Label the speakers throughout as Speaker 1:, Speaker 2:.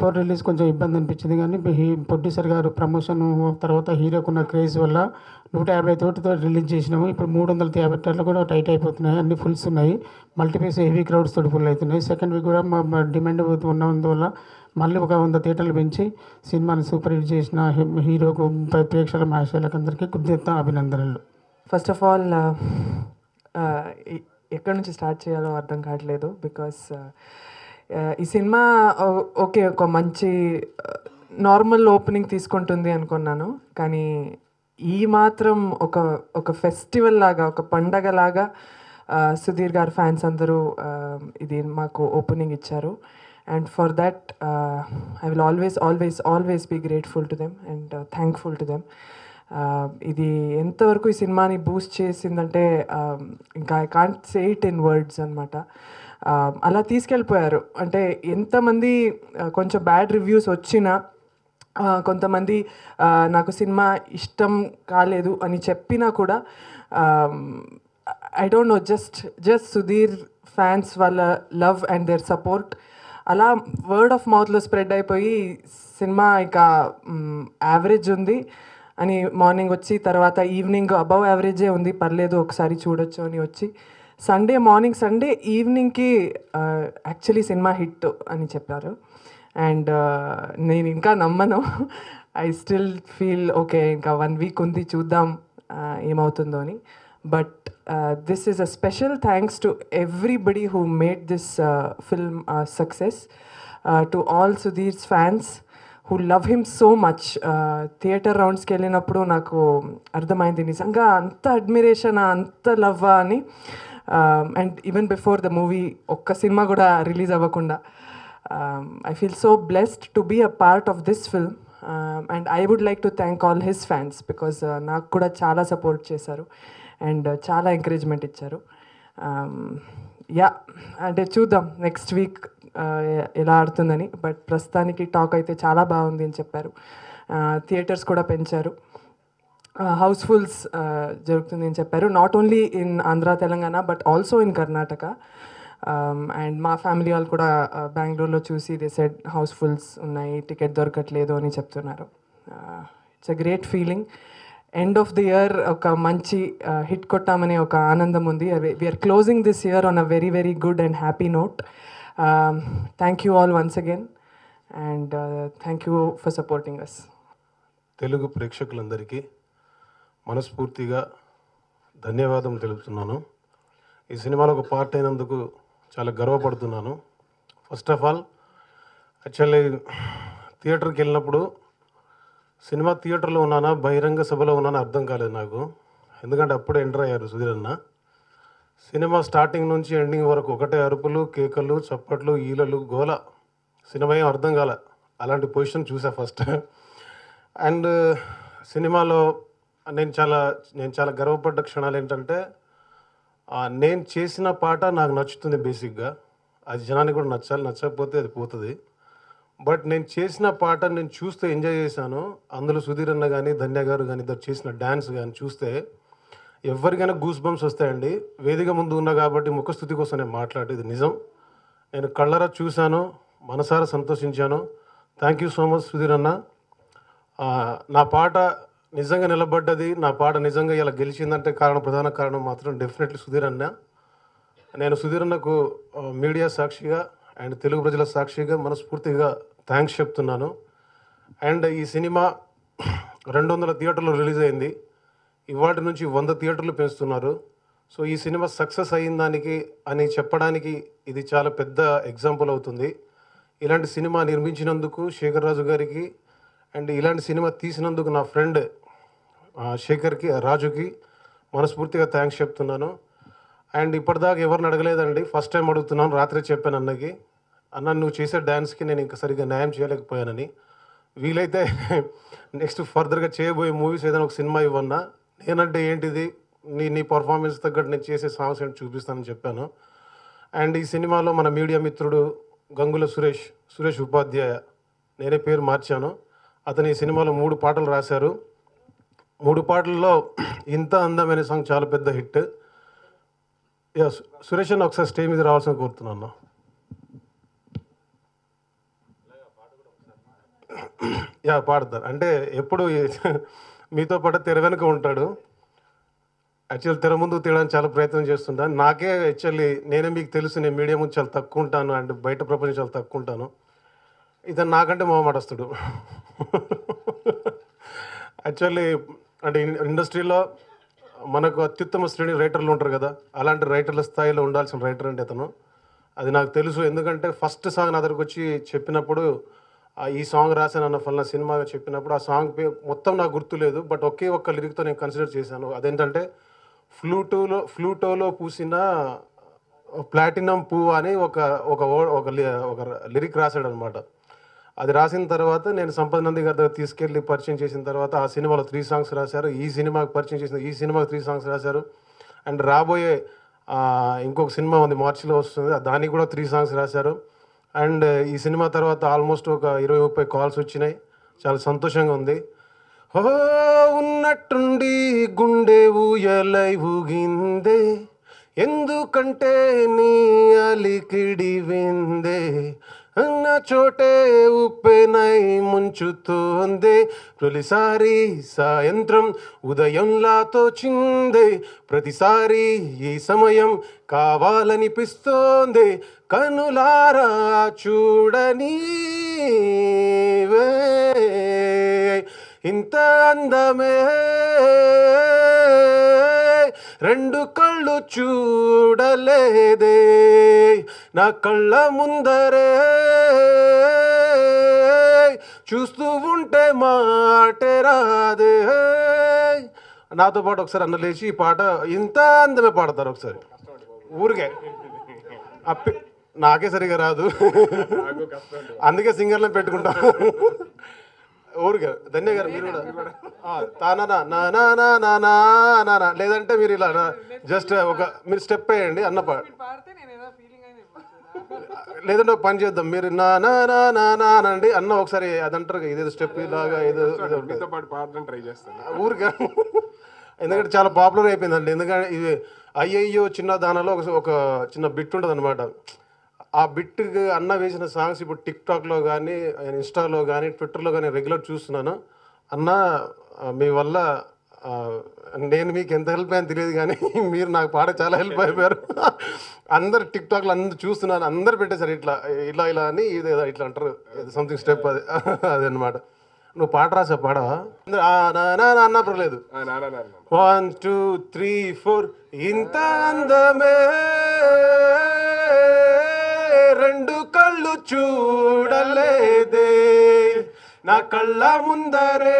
Speaker 1: Before release కొంచెం ఇబ్బంది అనిపించింది కానీ హీ ప్రొడ్యూసర్ గారు ప్రమోషన్ తర్వాత హీరోకున్న క్రేజ్ వల్ల నూట యాభై తోటితో రిలీజ్ చేసినాము ఇప్పుడు మూడు వందల యాభై థియేటర్లు కూడా టైట్ అయిపోతున్నాయి అన్ని ఫుల్స్ ఉన్నాయి మల్టీపీస్ హెవీ క్రౌడ్స్ తోటి ఫుల్ అవుతున్నాయి సెకండ్ వీక్ కూడా మా- మా డిమాండ్ ఉన్నందువల్ల మళ్ళీ ఒక వంద థియేటర్లు పెంచి సినిమాని సూపర్ హిట్ చేసిన హీ- హీరోకు ప్రే- ప్రేక్షకుల మహాశయులకు అందరికీ కృతజ్ఞత అభినందనలు
Speaker 2: ఫస్ట్ ఆఫ్ ఆల్ ఎక్కడి నుంచి స్టార్ట్ చేయాలో అర్థం కావట్లేదు బికాస్ ఈ సినిమా ఓ- ఓకే ఒక మంచి నార్మల్ ఓపెనింగ్ తీసుకుంటుంది అనుకున్నాను కానీ ఈ మాత్రం ఒక ఒక ఫెస్టివల్ లాగా ఒక పండగ లాగా ఆ, సుధీర్ గారు ఫ్యాన్స్ అందరూ ఆ, ఇది మాకు ఓపెనింగ్ ఇచ్చారు and for that I will always always always be grateful to them and thankful to them ఇది ఎంతవరకు ఈ సినిమాని బూస్ట్ చేసిందంటే um, ఇంకా I can't say it in words అనమాట అలా తీసుకెళ్ళిపోయారు అంటే ఎంతమంది uh, కొంచెం బ్యాడ్ రివ్యూస్ వచ్చినా ఆ, కొంతమంది ఆ, నాకు సినిమా ఇష్టం కాలేదు అని చెప్పినా కూడా I don't know just just Sudheer fans వాళ్ళ లవ్ అండ్ దేర్ సపోర్ట్ అలా వర్డ్ ఆఫ్ మౌత్లో స్ప్రెడ్ అయిపోయి సినిమా ఇక యావరేజ్ ఉంది అని మార్నింగ్ వచ్చి తర్వాత ఈవినింగ్ అబవ్ యావరేజే ఉంది పర్లేదు ఒకసారి చూడొచ్చు అని వచ్చి సండే మార్నింగ్ సండే ఈవినింగ్కి యాక్చువల్లీ సినిమా హిట్ అని చెప్పారు అండ్ నేను ఇంకా నమ్మను ఐ స్టిల్ ఫీల్ ఓకే ఇంకా వన్ వీక్ ఉంది చూద్దాం uh, ఏమవుతుందో అని but this is a special thanks to everybody who made this film success to all Sudheer's fans who love him so much theatre రౌండ్స్కి వెళ్ళినప్పుడు నాకు అర్థమైంది నిజంగా అంత అడ్మిరేషన్ అంత లవ్ అని and even before the movie ఒక్క సినిమా కూడా రిలీజ్ అవ్వకుండా I feel so blessed to be a part of this film and I would like to thank all his fans because నాకు కూడా చాలా సపోర్ట్ చేశారు అండ్ చాలా ఎంకరేజ్మెంట్ ఇచ్చారు యా అంటే చూద్దాం నెక్స్ట్ వీక్ ఎలా ఆడుతుందని బట్ ప్రస్తుతానికి టాక్ అయితే చాలా బాగుంది అని చెప్పారు థియేటర్స్ కూడా పెంచారు హౌస్ఫుల్స్ జరుగుతుంది అని చెప్పారు not only in Andhra Telangana but also in Karnataka and మా ఫ్యామిలీ వాళ్ళు కూడా బెంగళూరులో చూసి దే సెడ్ హౌస్ఫుల్స్ ఉన్నాయి టికెట్ దొరకట్లేదు అని చెప్తున్నారు it's a great feeling end of the year ఒక మంచి హిట్ కొట్టామనే ఒక ఆనందం ఉంది we're closing this year on a very very good and happy note thank you all once again and thank you for supporting us
Speaker 3: Telugu ప్రేక్షకులందరికీ మనస్ఫూర్తిగా ధన్యవాదం తెలుపుతున్నాను ఈ సినిమాలో ఒక పార్ట్ అయినందుకు చాలా గర్వపడుతున్నాను ఫస్ట్ ఆఫ్ ఆల్ యాక్చువల్లీ థియేటర్కి వెళ్ళినప్పుడు సినిమా థియేటర్లో ఉన్నానా బహిరంగ సభలో ఉన్నానా అర్థం కాలేదు నాకు ఎందుకంటే అప్పుడే ఎంటర్ అయ్యారు సుధీర్ అన్న సినిమా స్టార్టింగ్ నుంచి ఎండింగ్ వరకు ఒకటే అరుపులు కేకలు చప్పట్లు ఈలలు గోల సినిమా ఏం అర్థం కాల అలాంటి పొజిషన్ చూసా ఫస్ట్ అండ్ సినిమాలో నేను చాలా నేను చాలా గర్వపడ్డ క్షణాలు ఏంటంటే ఆ, నేను చేసిన పాట నాకు నచ్చుతుంది బేసిక్గా అది జనానికి కూడా నచ్చాలి నచ్చకపోతే అది పోతుంది బట్ నేను చేసిన పాట నేను చూస్తే ఎంజాయ్ చేశాను అందులో సుధీర్ అన్న కానీ ధన్య గారు కానీ ఇద్దరు చేసిన డ్యాన్స్ కానీ చూస్తే ఎవరికైనా గూస్ బంప్స్ వస్తాయండి వేదిక ముందు ఉన్నా కాబట్టి ముఖస్థుతి కోసం నేను మాట్లాడేది నిజం నేను కళ్ళరా చూశాను మనసారా సంతోషించాను thank you so much Sudheer అన్న ఆ, నా పాట నిజంగా నిలబడ్డది నా పాట నిజంగా ఇలా గెలిచిందంటే కారణం ప్రధాన కారణం మాత్రం డెఫినెట్లీ సుధీర్ అన్న నేను సుధీర్ అన్నకు ఆ, మీడియా సాక్షిగా అండ్ తెలుగు ప్రజల సాక్షిగా మనస్ఫూర్తిగా థ్యాంక్స్ చెప్తున్నాను అండ్ ఈ సినిమా రెండు వందల థియేటర్లు రిలీజ్ అయింది ఇవాటి నుంచి వంద థియేటర్లు పెంచుతున్నారు సో ఈ సినిమా సక్సెస్ అయిన దానికి అని చెప్పడానికి ఇది చాలా పెద్ద ఎగ్జాంపుల్ అవుతుంది ఇలాంటి సినిమా నిర్మించినందుకు శేఖర్ రాజు గారికి అండ్ ఇలాంటి సినిమా తీసినందుకు నా ఫ్రెండ్ ఆ, శేఖర్కి రాజుకి మనస్ఫూర్తిగా థ్యాంక్స్ చెప్తున్నాను అండ్ ఇప్పటిదాకా ఎవరిని అడగలేదండి ఫస్ట్ టైం అడుగుతున్నాను రాత్రి చెప్పాను అన్నకి అన్న నువ్వు చేసే డ్యాన్స్కి నేను ఇంకా సరిగ్గా న్యాయం చేయలేకపోయానని వీలైతే నెక్స్ట్ ఫర్దర్గా చేయబోయే మూవీస్ ఏదైనా ఒక సినిమా ఇవ్వన్నా నేనంటే ఏంటిది నీ నీ పర్ఫార్మెన్స్ తగ్గట్టు నేను చేసే సాంగ్స్ ఏంటి చూపిస్తానని చెప్పాను అండ్ ఈ సినిమాలో మన మీడియా మిత్రుడు గంగుల సురేష్ సురేష్ ఉపాధ్యాయ నేనే పేరు మార్చాను అతను ఈ సినిమాలో మూడు పాటలు రాశారు మూడు పాటల్లో ఇంత అందమైన సాంగ్ చాలా పెద్ద హిట్ యా సు- సురేష్ అన్న ఒకసారి స్టేజ్ మీద రావాల్సిన కోరుతున్నాను యా పాడతారు అంటే ఎప్పుడు మీతో పాటు తెర వెనుక ఉంటాడు యాక్చువల్ తెర ముందు తీయడానికి చాలా ప్రయత్నం చేస్తుంటాను నాకే యాక్చువల్లీ నేనే మీకు తెలుసు నేను మీడియా ముందు చాలా తక్కువ ఉంటాను అండ్ బయట ప్రపంచం చాలా తక్కువ ఉంటాను ఇతను నాకంటే మొహమాటస్తుడు యాక్చువల్లీ అంటే ఇన్- ఇండస్ట్రీలో మనకు అత్యుత్తమ శ్రేణి రైటర్లు ఉంటారు కదా అలాంటి రైటర్ల స్థాయిలో ఉండాల్సిన రైటర్ అంటే అతను అది నాకు తెలుసు ఎందుకంటే ఫస్ట్ సాంగ్ నా దగ్గరకు వచ్చి చెప్పినప్పుడు ఆ ఈ సాంగ్ రాశాను అన్న ఫలానా సినిమాగా చెప్పినప్పుడు ఆ సాంగ్ పే మొత్తం నాకు గుర్తులేదు బట్ ఒకే ఒక్క లిరిక్తో నేను కన్సిడర్ చేశాను అదేంటంటే ఫ్లూటోలో ఫ్లూటోలో పూసిన ప్లాటినం పువ్వు అని ఒక ఒక ఓ- ఒక లి- ఒక లిరిక్ రాశాడు అనమాట అది రాసిన తర్వాత నేను సంపద నంది గారి దగ్గర తీసుకెళ్ళి పరిచయం చేసిన తర్వాత ఆ సినిమాలో త్రీ సాంగ్స్ రాశారు ఈ సినిమాకి పరిచయం చేసిన ఈ సినిమాకి త్రీ సాంగ్స్ రాశారు అండ్ రాబోయే ఆ, ఇంకొక సినిమా ఉంది మార్చిలో వస్తుంది దానికి కూడా త్రీ సాంగ్స్ రాశారు అండ్ ఈ సినిమా తర్వాత ఆల్మోస్ట్ ఒక ఇరవై ముప్పై కాల్స్ వచ్చినాయి చాలా సంతోషంగా ఉంది ఓ ఉన్నట్టుండి గుండె ఊయలై ఊగిందే ఎందుకంటే నీ అలికిడి విందే అన్న చోటే ఉప్పెనై ముంచుతోందే తొలిసారి సాయంత్రం ఉదయంలా తోచిందే ప్రతిసారి ఈ సమయం కావాలనిపిస్తోంది కనులారా చూడని ఇంత అందమే రెండు కళ్ళు చూడలేదే నా కళ్ళ ముందరే చూస్తూ ఉంటే మాటే రాదే నాతో పాటు ఒకసారి అన్న లేచి ఈ పాట ఇంత అందమే పాడతారు ఒకసారి ఊరికే ఆ పి- నాకే సరిగా రాదు అందుకే సింగర్లను పెట్టుకుంటా ఊరికే ధన్య గారు మీరు కూడా ఆ, తానా నా నా నా నా నా నా నా నా. లేదంటే మీరు ఇలా జస్ట్ ఒక మీరు స్టెప్ వేయండి అన్న పా లేదంటే ఒక పని చేద్దాం మీరు నా నా నా నా నా అనండి అన్న ఒకసారి అది అంటారు కదా, ఇదేదో స్టెప్ ఇలాగా ఏదో ఏదో ఉంటుంది.
Speaker 4: మీతో పాటు పాడడం ట్రై చేస్తాను
Speaker 3: ఊరికే ఎందుకంటే చాలా పాపులర్ అయిపోయిందండి ఎందుకంటే ఇది అయ్యయ్యో చిన్న దానిలో ఒక ఒక చిన్న బిట్ ఉంటుంది అనమాట ఆ బిట్ అన్న వేసిన సాంగ్స్ ఇప్పుడు టిక్ టాక్లో కానీ ఇన్స్టాలో కానీ ట్విట్టర్లో కానీ రెగ్యులర్ చూస్తున్నాను అన్న ఆ, మీ వల్ల ఆ, నేను మీకు ఎంత హెల్ప్ అయ్యాను తెలియదు కానీ మీరు నాకు పాట చాలా హెల్ప్ అయిపోయారు అందరు టిక్ టాక్లో అందరు చూస్తున్నాను అందరు పెట్టేశారు ఇట్లా ఇలా ఇలా అని ఇది ఏదో ఇట్లా అంటారు సంథింగ్ స్టెప్ అది అదనమాట నువ్వు పాట రాసా పాడవా అందరూ, "ఆ, నా నా నా" అన్నా పర్లేదు
Speaker 4: నానా నాన్న
Speaker 3: వన్ టూ త్రీ ఫోర్ ఇంత అందమే రెండు కళ్ళు చూడలేదే నా కళ్ళ ముందరే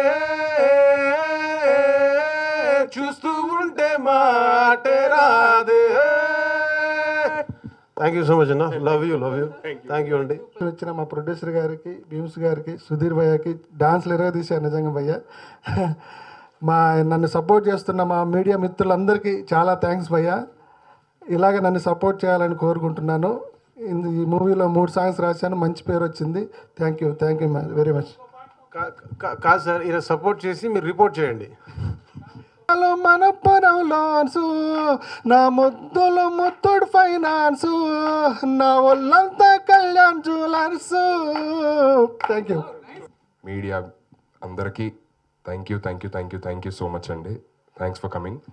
Speaker 3: చూస్తూ ఉంటే మాటే రాదే థ్యాంక్ యూ సో మచ్ అన్న love you love you thank you అండి
Speaker 5: వచ్చిన మా ప్రొడ్యూసర్ గారికి భీమ్స్ గారికి సుధీర్ భయ్యకి డాన్స్లు ఎరగ తీశారు నిజంగా భయ్య మా నన్ను సపోర్ట్ చేస్తున్న మా మీడియా మిత్రులందరికీ చాలా థ్యాంక్స్ భయ్య ఇలాగ నన్ను సపోర్ట్ చేయాలని కోరుకుంటున్నాను ఇందు- ఈ మూవీలో మూడు సాంగ్స్ రాశాను మంచి పేరు వచ్చింది thank you thank you very much
Speaker 3: కా- కా- కాదు సార్ ఈయన సపోర్ట్ చేసి మీరు రిపోర్ట్ చేయండి
Speaker 5: హలో మన పరంలోన్సు నా ముద్దులు ముత్తుడు ఫైనాన్స్ నా ఒళ్ళంతా Kalyan jewellers thank you
Speaker 4: media అందరికీ thank you thank you thank you thank you so much అండి థ్యాంక్స్ ఫర్ కమింగ్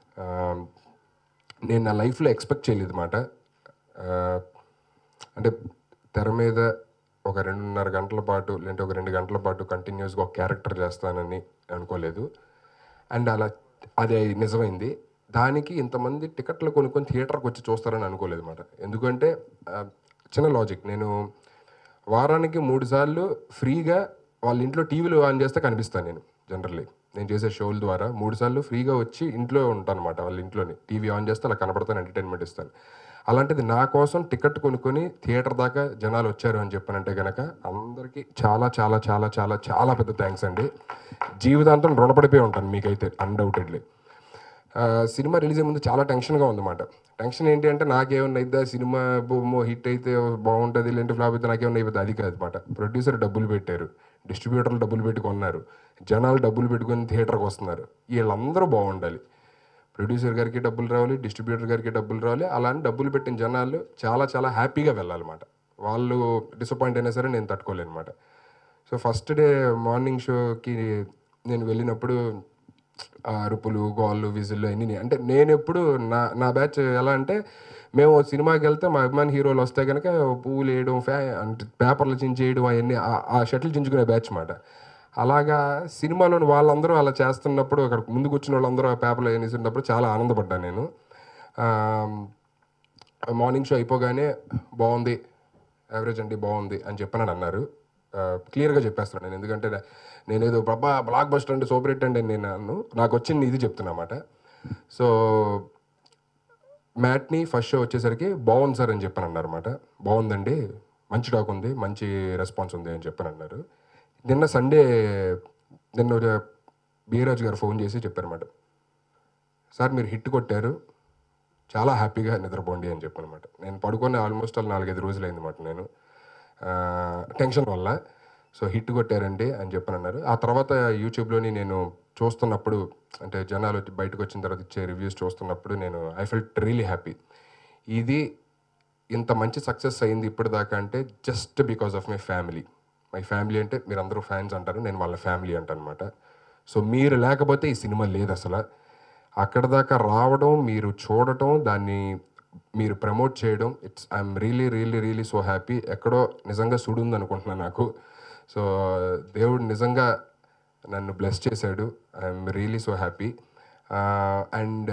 Speaker 4: నేను నా లైఫ్లో ఎక్స్పెక్ట్ చేయలేదు మాట అంటే తెర మీద ఒక రెండున్నర గంటల పాటు లేదంటే ఒక రెండు గంటల పాటు కంటిన్యూస్గా ఒక క్యారెక్టర్ చేస్తానని అనుకోలేదు అండ్ అలా అది నిజమైంది దానికి ఇంతమంది టికెట్లు కొనుక్కొని థియేటర్కి వచ్చి చూస్తారని అనుకోలేదు అనమాట ఎందుకంటే ఆ, చిన్న లాజిక్ నేను వారానికి మూడు సార్లు ఫ్రీగా వాళ్ళ ఇంట్లో టీవీలో ఆన్ చేస్తే కనిపిస్తాను నేను జనరల్లీ నేను చేసే షోల ద్వారా మూడు సార్లు ఫ్రీగా వచ్చి ఇంట్లో ఉంటాను అనమాట వాళ్ళ ఇంట్లోని టీవీ ఆన్ చేస్తే అలా కనపడతాను ఎంటర్టైన్మెంట్ ఇస్తాను అలాంటిది నా కోసం టికెట్ కొనుక్కొని థియేటర్ దాకా జనాలు వచ్చారు అని చెప్పానంటే కనుక అందరికీ చాలా చాలా చాలా చాలా చాలా పెద్ద థ్యాంక్స్ అండి జీవితాంతం రుణపడిపోయి ఉంటాను మీకైతే అన్డౌటెడ్లీ సినిమా రిలీజ్ అయ్యే ముందు చాలా టెన్షన్గా ఉందన్నమాట టెన్షన్ ఏంటి అంటే నాకేమన్నా అయిద్దా సినిమా బొమ్మ హిట్ అయితే బాగుంటుంది లేదంటే ఫ్లాప్ అయితే నాకేమన్నా అయిపోతుంది అది కాదు అనమాట ప్రొడ్యూసర్ డబ్బులు పెట్టారు డిస్ట్రిబ్యూటర్లు డబ్బులు పెట్టి కొన్నారు జనాలు డబ్బులు పెట్టుకొని థియేటర్కి వస్తున్నారు వీళ్ళందరూ బాగుండాలి ప్రొడ్యూసర్ గారికి డబ్బులు రావాలి డిస్ట్రిబ్యూటర్ గారికి డబ్బులు రావాలి అలాంటి డబ్బులు పెట్టిన జనాలు చాలా చాలా హ్యాపీగా వెళ్ళాలన్నమాట వాళ్ళు డిసప్పాయింట్ అయినా సరే నేను తట్టుకోలేను అనమాట సో ఫస్ట్ డే మార్నింగ్ షోకి నేను వెళ్ళినప్పుడు ఆ అరుపులు గోళ్ళు విజిల్లు అన్నీ నే- అంటే నేను ఎప్పుడు నా నా బ్యాచ్ ఎలా అంటే మేము ఓ సినిమాకి వెళ్తే మా అభిమాన్ హీరోలు వస్తే కనుక పువ్వులు వేయడం ఫ్యా అంటే పేపర్లు చించేయడం అవన్నీ ఆ- ఆ షటిల్ చించుకునే బ్యాచ్ మాట అలాగా సినిమాలోని వాళ్ళందరూ అలా చేస్తున్నప్పుడు అక్కడ ముందు కూర్చున్న వాళ్ళందరూ ఆ పేపర్లు వేసినప్పుడు చాలా ఆనందపడ్డాను నేను ఆ, మార్నింగ్ షో అయిపోగానే బాగుంది యావరేజ్ అండి బాగుంది అని చెప్పనని అన్నారు క్లియర్గా చెప్పేస్తాను నేను ఎందుకంటే నేను ఏదో బాబా బ్లాక్ బస్టర్ అంటే సూపర్ హిట్ అండి అని నేను అన్ను నాకు వచ్చింది ఇది చెప్తున్నా అన్నమాట సో మ్యాట్ని ఫస్ట్ షో వచ్చేసరికి బాగుంది సార్ అని చెప్పని అన్నారు అనమాట బాగుందండి మంచి టాక్ ఉంది మంచి రెస్పాన్స్ ఉంది అని చెప్పని అన్నారు నిన్న సండే నిన్న బీరాజ్ గారు ఫోన్ చేసి చెప్పారన్నమాట సార్ మీరు హిట్ కొట్టారు చాలా హ్యాపీగా నిద్రపోండి అని చెప్పనమాట నేను పడుకొని ఆల్మోస్ట్ అలా నాలుగైదు రోజులు అయింది అనమాట నేను ఆ, టెన్షన్ వల్ల సో హిట్ కొట్టారండి అని చెప్పని అన్నారు ఆ తర్వాత యూట్యూబ్లోని నేను చూస్తున్నప్పుడు అంటే జనాలు వచ్చి బయటకు వచ్చిన తర్వాత ఇచ్చే రివ్యూస్ చూస్తున్నప్పుడు నేను ఐ ఫెల్ట్ రియలీ హ్యాపీ ఇది ఇంత మంచి సక్సెస్ అయింది ఇప్పటిదాకా అంటే just because of my family my family అంటే మీరు అందరూ ఫ్యాన్స్ అంటారు నేను వాళ్ళ ఫ్యామిలీ అంటాను అనమాట సో మీరు లేకపోతే ఈ సినిమా లేదు అసలు అక్కడ దాకా రావడం మీరు చూడటం దాన్ని మీరు ప్రమోట్ చేయడం it's I'm really really really so happy ఎక్కడో నిజంగా సుడుంది అనుకుంటున్నాను నాకు సో దేవుడు నిజంగా నన్ను బ్లెస్ చేశాడు I'm really so happy and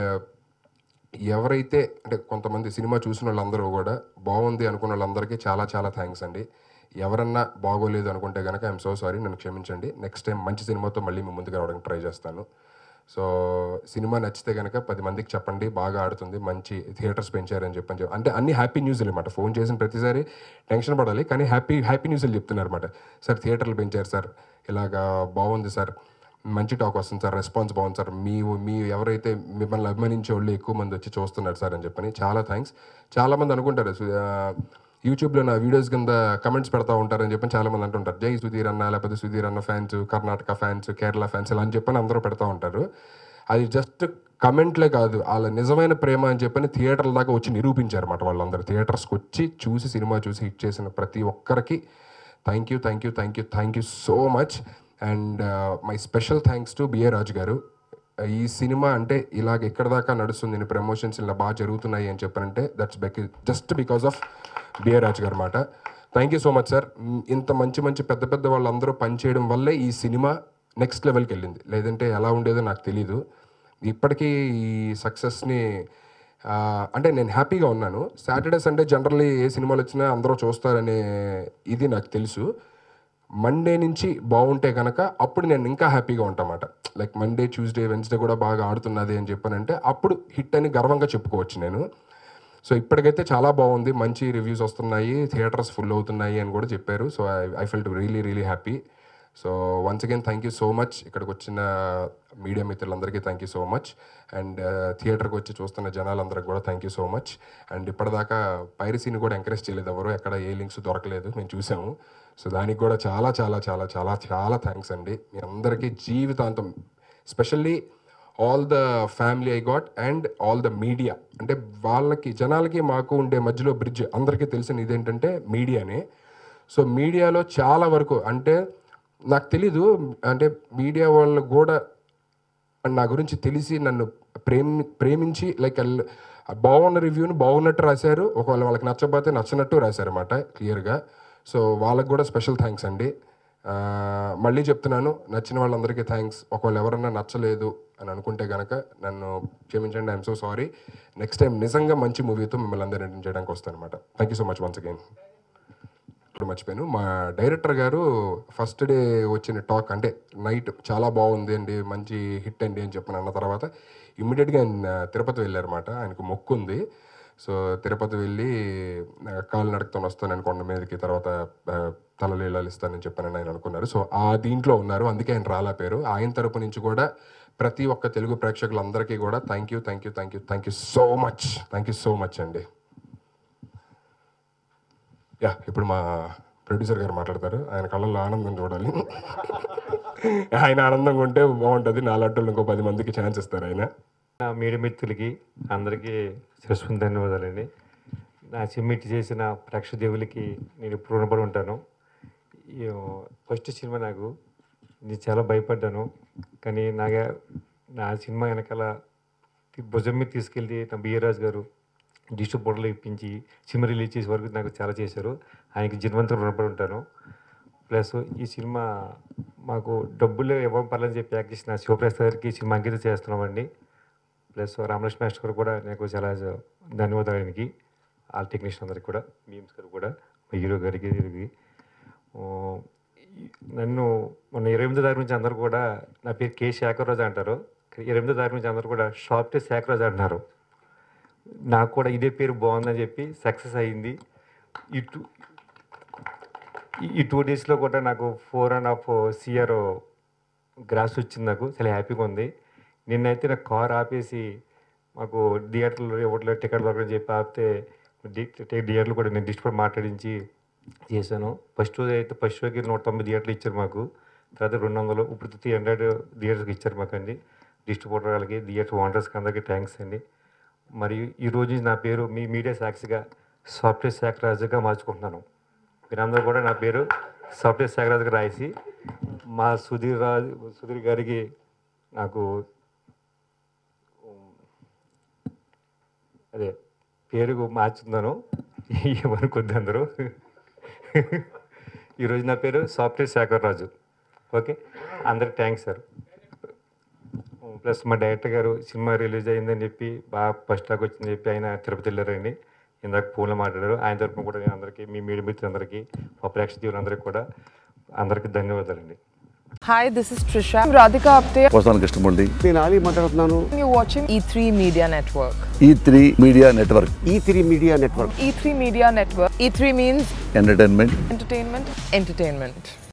Speaker 4: ఎవరైతే అంటే కొంతమంది సినిమా చూసిన వాళ్ళందరూ కూడా బాగుంది అనుకున్న వాళ్ళందరికీ చాలా చాలా థ్యాంక్స్ అండి ఎవరన్నా బాగోలేదు అనుకుంటే కనుక ఐఎమ్ సో సారీ నన్ను క్షమించండి నెక్స్ట్ టైం మంచి సినిమాతో మళ్ళీ మీ ముందుకు రావడానికి ట్రై చేస్తాను సో సినిమా నచ్చితే కనుక పది మందికి చెప్పండి బాగా ఆడుతుంది మంచి థియేటర్స్ పెంచారని చెప్పని చెప్పి అంటే అన్ని హ్యాపీ న్యూస్లు అనమాట ఫోన్ చేసిన ప్రతిసారి టెన్షన్ పడాలి కానీ హ్యాపీ హ్యాపీ న్యూస్లు చెప్తున్నారు అనమాట సార్ థియేటర్లు పెంచారు సార్ ఇలాగా బాగుంది సార్ మంచి టాక్ వస్తుంది సార్ రెస్పాన్స్ బాగుంది సార్ మీ మీ ఎవరైతే మిమ్మల్ని అభిమానించే వాళ్ళు ఎక్కువ మంది వచ్చి చూస్తున్నారు సార్ అని చెప్పని చాలా థ్యాంక్స్ చాలామంది అనుకుంటారు సు- ఆ, యూట్యూబ్లో నా వీడియోస్ కింద కమెంట్స్ పెడతా ఉంటారని చెప్పి చాలా మంది అంటుంటారు జై సుధీర్ అన్న లేకపోతే సుధీర్ అన్న fans Karnataka fans Kerala fans ఇలా అని చెప్పని అందరూ పెడతా ఉంటారు అది జస్ట్ కమెంట్లే కాదు వాళ్ళ నిజమైన ప్రేమ అని చెప్పని థియేటర్ల దాకా వచ్చి నిరూపించారు అన్నమాట వాళ్ళందరూ థియేటర్స్కి వచ్చి చూసి సినిమా చూసి హిట్ చేసిన ప్రతి ఒక్కరికి thank you thank you thank you thank you so much and my special thanks to B A Raju గారు ఈ సినిమా అంటే ఇలాగ ఎక్కడ దాకా నడుస్తుంది ఇన్ని ప్రమోషన్స్ ఇలా బాగా జరుగుతున్నాయి అని చెప్పారంటే దట్స్ బెక్ just because of B A Raju గారు అనమాట thank you so much sir ఇంత మంచి మంచి పెద్ద పెద్ద వాళ్ళందరూ పనిచేయడం వల్లే ఈ సినిమా నెక్స్ట్ లెవెల్కి వెళ్ళింది లేదంటే ఎలా ఉండేదో నాకు తెలీదు ఇప్పటికీ ఈ సక్సెస్ని ఆ, అంటే నేను హ్యాపీగా ఉన్నాను సాటర్డే సండే జనరల్లీ ఏ సినిమాలు వచ్చినా అందరూ చూస్తారనే ఇది నాకు తెలుసు మండే నుంచి బాగుంటే కనుక అప్పుడు నేను ఇంకా హ్యాపీగా ఉంటామాట లైక్ మండే ట్యూస్డే వెన్స్డే కూడా బాగా ఆడుతున్నది అని చెప్పానంటే అప్పుడు హిట్ అని గర్వంగా చెప్పుకోవచ్చు నేను సో ఇప్పటికైతే చాలా బాగుంది మంచి రివ్యూస్ వస్తున్నాయి థియేటర్స్ ఫుల్ అవుతున్నాయి అని కూడా చెప్పారు so I I felt really really happy so once again thank you so much ఇక్కడికి వచ్చిన మీడియా మిత్రులందరికీ thank you so much and థియేటర్కి వచ్చి చూస్తున్న జనాలందరికీ కూడా thank you so much and ఇప్పటిదాకా పైరసీని కూడా ఎంకరేజ్ చేయలేదు ఎవరు ఎక్కడ ఏ లింక్స్ దొరకలేదు మేము చూసాము సో దానికి కూడా చాలా చాలా చాలా చాలా చాలా థ్యాంక్స్ అండి మీ అందరికీ జీవితాంతం specially all the family I got and all the media అంటే వాళ్ళకి జనాలకి మాకు ఉండే మధ్యలో బ్రిడ్జ్ అందరికీ తెలిసిన ఇదేంటంటే మీడియానే సో మీడియాలో చాలా వరకు అంటే నాకు తెలీదు అంటే మీడియా వాళ్ళు కూడా నా గురించి తెలిసి నన్ను ప్రేమి ప్రేమించి లైక్ బాగున్న రివ్యూని బాగున్నట్టు రాశారు ఒకవేళ వాళ్ళకి నచ్చకపోతే నచ్చినట్టు రాశారు అనమాట క్లియర్గా సో వాళ్ళకి కూడా స్పెషల్ థ్యాంక్స్ అండి ఆ, మళ్ళీ చెప్తున్నాను నచ్చిన వాళ్ళందరికీ థ్యాంక్స్ ఒకవేళ ఎవరన్నా నచ్చలేదు అని అనుకుంటే కనుక నన్ను క్షమించండి I'm so sorry next time నిజంగా మంచి మూవీతో మిమ్మల్ని అందరినీ ఎంటర్టైన్ చేయడానికి వస్తాను అనమాట thank you so much once again ఇప్పుడు మర్చిపోయాను మా డైరెక్టర్ గారు ఫస్ట్ డే వచ్చిన టాక్ అంటే నైట్ చాలా బాగుంది అండి మంచి హిట్ అండి అని చెప్పిన అన్న తర్వాత ఇమ్మీడియట్గా ఆయన తిరుపతి వెళ్ళారన్నమాట ఆయనకు మొక్కు ఉంది సో తిరుపతి వెళ్ళి ఆ, కాలు నడకతో వస్తానని కొండ మీదకి తర్వాత ఆ, తలలీలాలు ఇస్తానని చెప్పానని ఆయన అనుకున్నారు సో ఆ దీంట్లో ఉన్నారు అందుకే ఆయన రాలా పేరు ఆయన తరపు నుంచి కూడా ప్రతి ఒక్క తెలుగు ప్రేక్షకులందరికీ కూడా thank you thank you thank you thank you so much thank you so much అండి యా ఇప్పుడు మా ప్రొడ్యూసర్ గారు మాట్లాడతారు ఆయన కళ్ళల్లో ఆనందం చూడాలి ఆయన ఆనందంగా ఉంటే బాగుంటుంది నాలాంటి ఇంకో పది మందికి ఛాన్స్ ఇస్తారు ఆయన
Speaker 6: నా మీడియా మిత్రులకి అందరికీ శిరస్సు ధన్యవాదాలండి నా చిమ్మిటి చేసిన ప్రేక్షదేవులకి నేను ఇప్పుడు రుణపడి ఉంటాను ఫస్ట్ సినిమా నాకు నేను చాలా భయపడ్డాను కానీ నాగా నా సినిమా వెనకాల తి- భుజం మీద తీసుకెళ్ళి నా బిఆర్రాజు గారు డిస్ట్రిబ్యూటర్లు ఇప్పించి సినిమా రిలీజ్ చేసే వరకు నాకు చాలా చేశారు ఆయనకి జన్మంతో రుణపడి ఉంటాను ప్లస్ ఈ సినిమా మాకు డబ్బులు ఇవ్వడం పర్లేదని చెప్పి యాక్ట్ చేసిన శివప్రసాద్ గారికి ఈ సినిమా అంకితం చేస్తున్నామండి ప్లస్ రామలక్ష్మి మాస్టర్ గారు కూడా నాకు చాలా ధన్యవాదాలు ఆయనకి ఆల్ టెక్నీషియన్ అందరికి కూడా మీమ్స్ గారు కూడా మా హీరో గారికి దీనికి ఓ, ఈ- నన్ను మొన్న ఇరవై ఎనిమిదో తారీఖు నుంచి అందరూ కూడా నా పేరు కే శేఖర్రాజు అంటారు ఇరవై ఎనిమిదో తారీఖు నుంచి అందరూ కూడా షాప్ శేఖర్రాజు అంటున్నారు నాకు కూడా ఇదే పేరు బాగుందని చెప్పి సక్సెస్ అయ్యింది ఈ టూ ఈ- ఈ టూ డేస్లో కూడా నాకు four and half C R gross వచ్చింది నాకు చాలా హ్యాపీగా ఉంది నిన్నైతే నాకు కార్ ఆపేసి మాకు థియేటర్లో ఇవ్వట్లేదు టికెట్ దొరకని చెప్పి ఆపితే థియేటర్లు కూడా నేను డిస్ట్రిబ్యూట్ మాట్లాడించి చేశాను ఫస్ట్ రోజు అయితే ఫస్ట్ షోకి నూట తొంభై థియేటర్లు ఇచ్చారు మాకు తర్వాత రెండు వందలు ఇప్పుడు త్రీ హండ్రెడ్ థియేటర్కి ఇచ్చారు మాకు అండి డిస్ట్రిబ్యూటర్ వాళ్ళకి థియేటర్ ఓనర్స్కి అందరికీ థ్యాంక్స్ అండి మరియు ఈ రోజు నా పేరు మీ మీడియా సాక్షిగా సాఫ్ట్వేర్ శాఖ రాజుగా మార్చుకుంటున్నాను మీరందరూ కూడా నా పేరు సాఫ్ట్వేర్ శాఖ రాజుగా రాసి మా సుధీర్ రాజు సుధీర్ గారికి నాకు అదే పేరు మార్చుతున్నాను ఏమనుకొద్ది అందరూ ఈరోజు నా పేరు సాఫ్ట్వేర్ శాఖర్ రాజు ఓకే అందరికి థ్యాంక్స్ సార్ ప్లస్ మా డైరెక్టర్ గారు సినిమా రిలీజ్ అయిందని చెప్పి బాగా ఫస్ట్ టాక్ వచ్చిందని చెప్పి ఆయన తిరుపతి వెళ్ళారండి ఇందాక ఫోన్లో మాట్లాడారు ఆయన తరపున కూడా నేను అందరికీ మీ మీడియా మిత్రులందరికీ మా ప్రేక్షకులందరికీ కూడా అందరికీ ధన్యవాదాలండి
Speaker 7: Hi, this is Trisha. I'm Radhika Apte.
Speaker 8: వస్తాను కృష్ణమూర్తి
Speaker 9: నేను ఆలీ మాట్లాడుతున్నాను
Speaker 7: You're watching E3 Media Network.
Speaker 8: E three media network
Speaker 9: E three media network
Speaker 7: E3 Media Network. E3 means
Speaker 8: entertainment
Speaker 7: entertainment, entertainment.